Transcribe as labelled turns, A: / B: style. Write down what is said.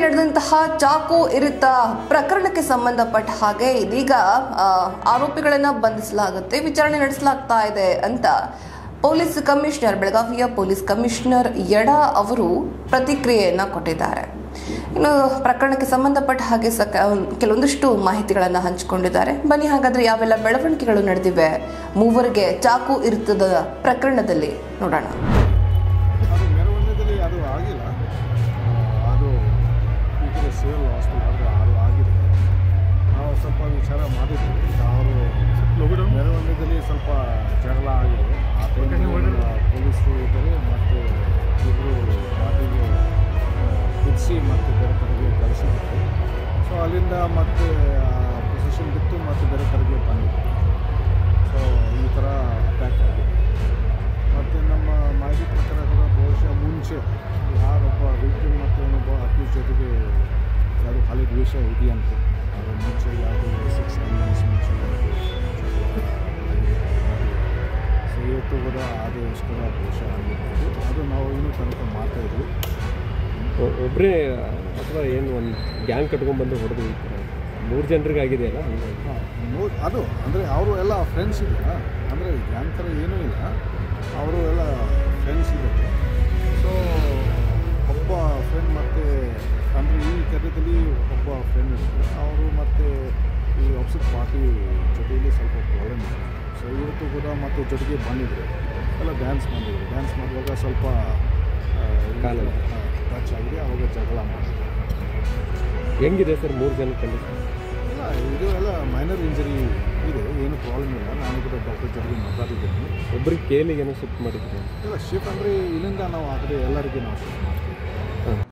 A: ನಡೆದಂತಹ ಚಾಕು ಇರಿತ ಪ್ರಕರಣಕ್ಕೆ ಸಂಬಂಧಪಟ್ಟ ಹಾಗೆ ಇದೀಗ ಆ, ಆರೋಪಿಗಳನ್ನ ಬಂಧಿಸಲಾಗುತ್ತೆ ವಿಚಾರಣೆ ನಡೆಸಲಾಗ್ತಾ ಇದೆ ಅಂತ ಪೊಲೀಸ್ ಕಮಿಷನರ್ ಬೆಳಗಾವಿಯ ಪೊಲೀಸ್ ಕಮಿಷನರ್ ಯಡ ಅವರು ಪ್ರತಿಕ್ರಿಯೆಯನ್ನ ಕೊಟ್ಟಿದ್ದಾರೆ ಇನ್ನು ಪ್ರಕರಣಕ್ಕೆ ಸಂಬಂಧಪಟ್ಟ ಹಾಗೆ ಸಕ ಕೆಲವೊಂದಿಷ್ಟು ಮಾಹಿತಿಗಳನ್ನ ಹಂಚಿಕೊಂಡಿದ್ದಾರೆ ಬನ್ನಿ ಹಾಗಾದ್ರೆ ಯಾವೆಲ್ಲ ಬೆಳವಣಿಗೆಗಳು ನಡೆದಿವೆ ಮೂವರಿಗೆ ಚಾಕು ಇರಿತದ ಪ್ರಕರಣದಲ್ಲಿ ನೋಡೋಣ
B: ಅದು ಮೆರವಣಿಗೆಯಲ್ಲಿ ಅದು ಆಗಿಲ್ಲ ಆ, ಅದು ಈ ಕಡೆ ಸಿವಿಲ್ ಹಾಸ್ಪಿಟಲ್ ಆದರೆ ಅದು ಆಗಿದೆ ನಾವು ಸ್ವಲ್ಪ ವಿಚಾರ ಮಾಡಿದ್ವಿ ಅವರು ಮೆರವಣಿಗೆಯಲ್ಲಿ ಸ್ವಲ್ಪ ಜಗಳ ಆಗಿದೆ ಆ ಟೈಮಲ್ಲಿ ಪೊಲೀಸರು ಇದ್ದರೆ ಮತ್ತು ಇಬ್ಬರು ಪಾರ್ಟಿಗೆ ಬಿಡಿಸಿ ಮತ್ತು ಬೇರೆ ಕಡೆಗೆ ಕಳಿಸಿದ್ರು ಸೊ ಅಲ್ಲಿಂದ ಮತ್ತೆ ಪೊಸಿಷನ್ ಬಿತ್ತು ಮತ್ತು ಬೇರೆ ಕಡೆಗೆ ಬಂದಿತ್ತು ಸೊ ಈ ಥರ ಅಟ್ಯಾಕ್ ಆಗಿದೆ ಮತ್ತು ನಮ್ಮ ಮಾಹಿತಿ ಪ್ರಕಾರ ಕೂಡ ಬಹುಶಃ ಮುಂಚೆ ಯಾರೊಬ್ಬ ವಿಕ್ಟಿಮ್ ಮತ್ತು ಇನ್ನೊಬ್ಬ ಅಕ್ಯೂಸ್ ಜೊತೆಗೆ ಯಾವುದು ಹಳೆ ದ್ವೇಷ ಇದೆಯಂತೆ ಅದು ಮುಂಚೆ ಯಾವುದು ಸಿಕ್ಸ್ ನೈನ್ ಮಂತ್ಸ್ ಮುಂಚೆ ಯಾವುದು ಸೊ ಇವತ್ತು ಕೂಡ ಅದಕ್ಕೋಸ್ಕರ ಬಹುಶಃ ಆಗಿರ್ಬೋದು ಅದು ನಾವು ಇನ್ನೂ ತನಕ ಮಾಡ್ತಾ ಇದ್ವಿ
C: ಒ- ಒಬ್ರೇ ಅಥವಾ ಏನು ಒಂದು ಗ್ಯಾಂಗ್ ಕಟ್ಕೊಂಡ್ಬಂದು ಹೊಡೆದು ಈ ಥರ ಮೂರು ಜನರಿಗೆ ಆಗಿದೆಯಲ್ಲ ಹಂಗಾಗಿ
B: ಹಾಂ ನೋ- ಅದು ಅಂದರೆ ಅವರು ಎಲ್ಲ ಫ್ರೆಂಡ್ಸ್ ಇದೆಯಲ್ಲ ಅಂದರೆ ಗ್ಯಾಂಗ್ ಥರ ಏನೂ ಇಲ್ಲ ಅವರು ಎಲ್ಲ ಫ್ರೆಂಡ್ಸ್ ಇದ್ದಾರೆ ಸೊ ಒಬ್ಬ ಫ್ರೆಂಡ್ ಮತ್ತು ಅಂದರೆ ಈ ಕಾರ್ಯದಲ್ಲಿ ಒಬ್ಬ ಫ್ರೆಂಡ್ ಇದ್ದಾರೆ ಅವರು ಮತ್ತು ಈ ಆಪ್ಸಿಟ್ ಪಾರ್ಟಿ ಜೊತೆಯಲ್ಲಿ ಸ್ವಲ್ಪ ಪ್ರಾಬ್ಲಮ್ ಇದೆ ಸೊ ಇವತ್ತು ಕೂಡ ಮತ್ತೆ ಜೊತೆಗೆ ಬಂದಿದ್ರು ಎಲ್ಲ ಡ್ಯಾನ್ಸ್ ಮಾಡಿದ್ರು ಡ್ಯಾನ್ಸ್ ಮಾಡುವಾಗ ಸ್ವಲ್ಪ
C: ಕಾಲು.
B: ಟಚ್ ಆಗಿದೆ ಅವಾಗ ಜಗಳ ಮಾಡಿದ್ರು
C: ಹೆಂಗಿದೆ ಸರ್ ಮೂರು ಜನ ಕಂಡೀಷನ್
B: ಇಲ್ಲ ಇದು ಎಲ್ಲ ಮೈನರ್ ಇಂಜರಿ ಇದೆ ಏನು ಪ್ರಾಬ್ಲಮ್ ಇಲ್ಲ ನಾನು ಕೂಡ ಡಾಕ್ಟರ್ ಜೊತೆಗೆ ಮಾತಾಡಿದ್ದೀನಿ
C: ಒಬ್ರಿಗೆ ಕೇಲಿಗೆ ಏನೋ ಶಿಫ್ಟ್ ಮಾಡಿದ್ರು
B: ಇಲ್ಲ ಶಿಫ್ಟ್ ಅಂದರೆ ಇಲ್ಲಿಂದ ನಾವು ಆ ಕಡೆ ಎಲ್ಲರಿಗೆ ನಾವು ಶಿಫ್ಟ್ ಮಾಡ್ತೀವಿ
C: ಹಾಂ